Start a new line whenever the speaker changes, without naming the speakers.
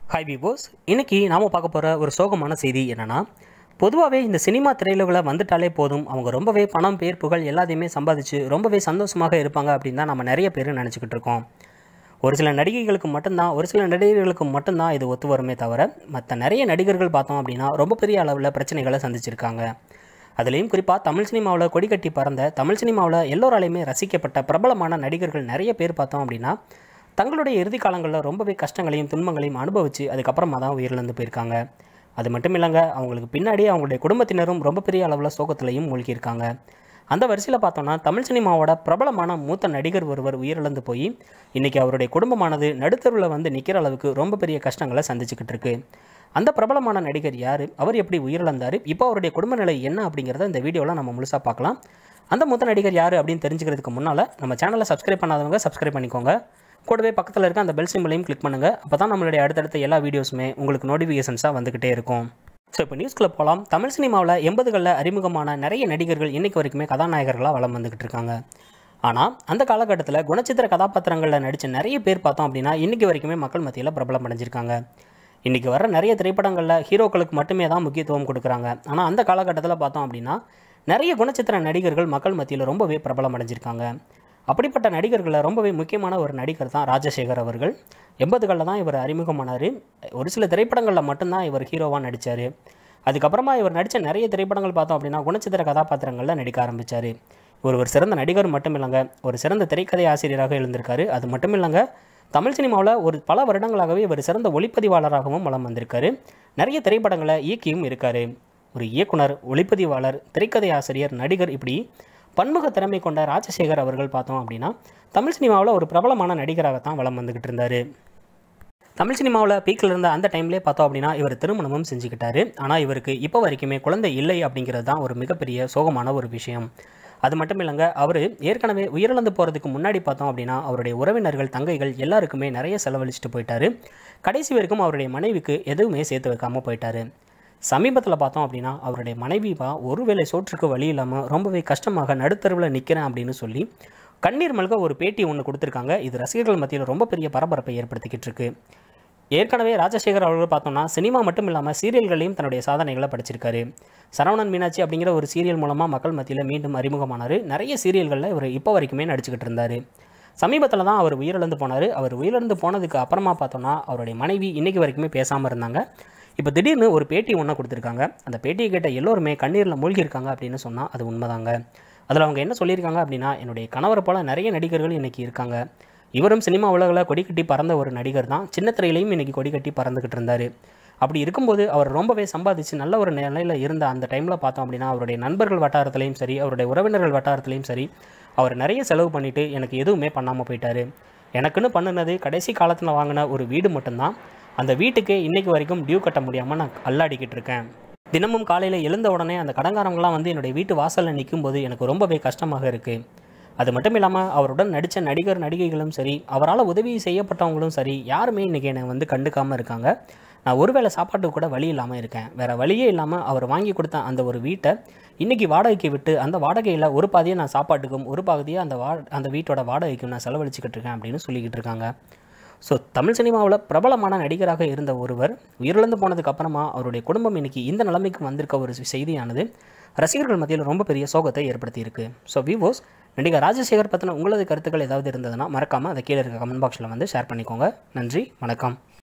hi விவோஸ் இன்னைக்கு நாம் பார்க்க போகிற ஒரு சோகமான செய்தி என்னென்னா பொதுவாகவே இந்த சினிமா திரையுலகில் வந்துட்டாலே போதும் அவங்க ரொம்பவே பணம் பேர் புகழ் எல்லாத்தையுமே சம்பாதிச்சு ரொம்பவே சந்தோஷமாக இருப்பாங்க அப்படின்னு தான் நம்ம நிறைய பேர் நினச்சிக்கிட்டு இருக்கோம் ஒரு சில நடிகைகளுக்கு மட்டும்தான் ஒரு சில நடிகர்களுக்கு மட்டும்தான் இது ஒத்து வருமே தவிர மற்ற நிறைய நடிகர்கள் பார்த்தோம் அப்படின்னா ரொம்ப பெரிய அளவில் பிரச்சனைகளை சந்திச்சிருக்காங்க அதுலேயும் குறிப்பாக தமிழ் சினிமாவில் கொடிக்கட்டி பறந்த தமிழ் சினிமாவில் எல்லோராலையுமே ரசிக்கப்பட்ட பிரபலமான நடிகர்கள் நிறைய பேர் பார்த்தோம் அப்படின்னா தங்களுடைய இறுதி காலங்களில் ரொம்பவே கஷ்டங்களையும் துன்பங்களையும் அனுபவித்து அதுக்கப்புறமா தான் உயிரிழந்து போயிருக்காங்க அது மட்டும் இல்லைங்க அவங்களுக்கு பின்னாடி அவங்களுடைய குடும்பத்தினரும் ரொம்ப பெரிய அளவில் சோகத்திலையும் மூழ்கியிருக்காங்க அந்த வரிசையில் பார்த்தோம்னா தமிழ் சினிமாவோட பிரபலமான மூத்த நடிகர் ஒருவர் உயிரிழந்து போய் இன்றைக்கி அவருடைய குடும்பமானது நடுத்தருவில் வந்து நிற்கிற அளவுக்கு ரொம்ப பெரிய கஷ்டங்களை சந்திச்சுக்கிட்டு இருக்கு அந்த பிரபலமான நடிகர் யார் அவர் எப்படி உயிரிழந்தார் இப்போ அவருடைய குடும்ப நிலை என்ன அப்படிங்கிறத இந்த வீடியோவில் நம்ம முழுசாக பார்க்கலாம் அந்த மூத்த நடிகர் யார் அப்படின்னு தெரிஞ்சுக்கிறதுக்கு முன்னால் நம்ம சேனலை சப்ஸ்கிரைப் பண்ணாதவங்க சப்ஸ்கிரைப் பண்ணிக்கோங்க கூடவே பக்கத்தில் இருக்க அந்த பெல் சிம்பிளையும் கிளிக் பண்ணுங்கள் அப்போ தான் நம்மளுடைய அடுத்தடுத்த எல்லா வீடியோஸுமே உங்களுக்கு நோட்டிஃபிகேஷன்ஸாக வந்துக்கிட்டே இருக்கும் ஸோ இப்போ நியூஸ்க்குள்ளே போகலாம் தமிழ் சினிமாவில் எண்பதுகளில் அறிமுகமான நிறைய நடிகர்கள் இன்னைக்கு வரைக்குமே கதாநாயகர்களாக வலம் வந்துக்கிட்டு இருக்காங்க ஆனால் அந்த காலகட்டத்தில் குணச்சித்திர கதாபாத்திரங்களில் நடித்த நிறைய பேர் பார்த்தோம் அப்படின்னா இன்றைக்கி வரைக்குமே மக்கள் மத்தியில் பிரபலம் அடைஞ்சிருக்காங்க இன்றைக்கி வர நிறைய திரைப்படங்களில் ஹீரோக்களுக்கு மட்டுமே தான் முக்கியத்துவம் கொடுக்குறாங்க ஆனால் அந்த காலகட்டத்தில் பார்த்தோம் அப்படின்னா நிறைய குணச்சித்திர நடிகர்கள் மக்கள் மத்தியில் ரொம்பவே பிரபலம் அடைஞ்சிருக்காங்க அப்படிப்பட்ட நடிகர்களில் ரொம்பவே முக்கியமான ஒரு நடிகர் தான் ராஜசேகர் அவர்கள் எண்பதுகளில் தான் இவர் அறிமுகமானார் ஒரு சில திரைப்படங்களில் மட்டும்தான் இவர் ஹீரோவாக நடித்தார் அதுக்கப்புறமா இவர் நடித்த நிறைய திரைப்படங்கள் பார்த்தோம் அப்படின்னா குணச்சித்திர கதாபாத்திரங்களில் நடிக்க ஆரம்பித்தார் இவர் ஒரு சிறந்த நடிகர் மட்டும் இல்லைங்க ஒரு சிறந்த திரைக்கதை ஆசிரியராக இருந்திருக்காரு அது மட்டும் இல்லைங்க தமிழ் சினிமாவில் ஒரு பல வருடங்களாகவே இவர் சிறந்த ஒளிப்பதிவாளராகவும் வலம் வந்திருக்காரு நிறைய திரைப்படங்களை இயக்கியும் இருக்கார் ஒரு இயக்குனர் ஒளிப்பதிவாளர் திரைக்கதை ஆசிரியர் நடிகர் இப்படி பன்முக திறமை கொண்ட ராஜசேகர் அவர்கள் பார்த்தோம் அப்படின்னா தமிழ் சினிமாவில் ஒரு பிரபலமான நடிகராகத்தான் வலம் வந்துக்கிட்டு இருந்தார் தமிழ் சினிமாவில் பீக்கில் இருந்த அந்த டைம்லேயே பார்த்தோம் அப்படின்னா இவர் திருமணமும் செஞ்சுக்கிட்டாரு ஆனால் இவருக்கு இப்போ வரைக்குமே குழந்தை இல்லை அப்படிங்கிறது தான் ஒரு மிகப்பெரிய சோகமான ஒரு விஷயம் அது மட்டும் இல்லைங்க அவர் ஏற்கனவே உயிரிழந்து போகிறதுக்கு முன்னாடி பார்த்தோம் அப்படின்னா அவருடைய உறவினர்கள் தங்கைகள் எல்லாருக்குமே நிறைய செலவழிச்சிட்டு போயிட்டாரு கடைசி வரைக்கும் அவருடைய மனைவிக்கு எதுவுமே சேர்த்து வைக்காமல் போயிட்டாரு சமீபத்தில் பார்த்தோம் அப்படின்னா அவருடைய மனைவிப்பா ஒருவேளை சோற்றுக்கு வழி இல்லாமல் ரொம்பவே கஷ்டமாக நடுத்தருவில் நிற்கிறேன் அப்படின்னு சொல்லி கண்ணீர் மல்க ஒரு பேட்டி ஒன்று கொடுத்துருக்காங்க இது ரசிகர்கள் மத்தியில் ரொம்ப பெரிய பரபரப்பை ஏற்படுத்திக்கிட்டு இருக்கு ஏற்கனவே ராஜசேகர் அவர்கள் பார்த்தோம்னா சினிமா மட்டும் இல்லாமல் சீரியல்களையும் தன்னுடைய சாதனைகளை படிச்சிருக்காரு சரவணன் மீனாட்சி அப்படிங்கிற ஒரு சீரியல் மூலமாக மக்கள் மத்தியில் மீண்டும் அறிமுகமானார் நிறைய சீரியல்களில் இவர் இப்போ வரைக்குமே நடிச்சுக்கிட்டு இருந்தார் சமீபத்தில் தான் அவர் உயிரிழந்து போனார் அவர் உயிரிழந்து போனதுக்கு அப்புறமா பார்த்தோம்னா அவருடைய மனைவி இன்னைக்கு வரைக்குமே பேசாமல் இருந்தாங்க இப்போ திடீர்னு ஒரு பேட்டி ஒன்று கொடுத்துருக்காங்க அந்த பேட்டியை கேட்ட எல்லோருமே கண்ணீரில் மூழ்கியிருக்காங்க அப்படின்னு சொன்னால் அது உண்மைதாங்க அதில் அவங்க என்ன சொல்லியிருக்காங்க அப்படின்னா என்னுடைய கணவரை போல் நிறைய நடிகர்கள் இன்றைக்கி இருக்காங்க இவரும் சினிமா உலகில் கொடிக்கட்டி பறந்த ஒரு நடிகர் தான் சின்ன திரையிலையும் இன்றைக்கி கொடிக்கட்டி பறந்துக்கிட்டு இருந்தார் அப்படி இருக்கும்போது அவர் ரொம்பவே சம்பாதிச்சு நல்ல ஒரு நிலையில் இருந்த அந்த டைமில் பார்த்தோம் அப்படின்னா அவருடைய நண்பர்கள் வட்டாரத்துலேயும் சரி அவருடைய உறவினர்கள் வட்டாரத்துலேயும் சரி அவர் நிறைய செலவு பண்ணிவிட்டு எனக்கு எதுவுமே பண்ணாமல் போயிட்டார் எனக்குன்னு பண்ணினது கடைசி காலத்தில் வாங்கின ஒரு வீடு மட்டும்தான் அந்த வீட்டுக்கு இன்றைக்கு வரைக்கும் டியூ கட்ட முடியாமல் நான் அல்லாடிக்கிட்டு இருக்கேன் தினமும் காலையில் எழுந்த உடனே அந்த கடங்காரங்களாம் வந்து என்னுடைய வீட்டு வாசலில் நிற்கும்போது எனக்கு ரொம்பவே கஷ்டமாக இருக்குது அது மட்டும் இல்லாமல் அவருடன் நடித்த நடிகர் நடிகைகளும் சரி அவரால் உதவி செய்யப்பட்டவங்களும் சரி யாருமே இன்றைக்கி என்னை வந்து கண்டுக்காமல் இருக்காங்க நான் ஒருவேளை சாப்பாட்டுக்கு கூட வழி இல்லாமல் இருக்கேன் வேறு வழியே இல்லாமல் அவர் வாங்கி கொடுத்த அந்த ஒரு வீட்டை இன்றைக்கி வாடகைக்கு விட்டு அந்த வாடகையில் ஒரு பாதியை நான் சாப்பாட்டுக்கும் ஒரு பாதியை அந்த வா அந்த வீட்டோட வாடகைக்கும் நான் செலவழிச்சிக்கிட்டு இருக்கேன் அப்படின்னு சொல்லிக்கிட்டு இருக்காங்க ஸோ தமிழ் சினிமாவில் பிரபலமான நடிகராக இருந்த ஒருவர் உயிரிழந்து போனதுக்கு அப்புறமா அவருடைய குடும்பம் இன்னைக்கு இந்த நிலைமைக்கு வந்திருக்க ஒரு செய்தியானது ரசிகர்கள் மத்தியில் ரொம்ப பெரிய சோகத்தை ஏற்படுத்தியிருக்கு ஸோ விவோஸ் நடிகர் ராஜசேகர் பற்றின உங்களது கருத்துக்கள் ஏதாவது இருந்ததுன்னா மறக்காமல் அதை கீழே இருக்க கமெண்ட் பாக்ஸில் வந்து ஷேர் பண்ணிக்கோங்க நன்றி வணக்கம்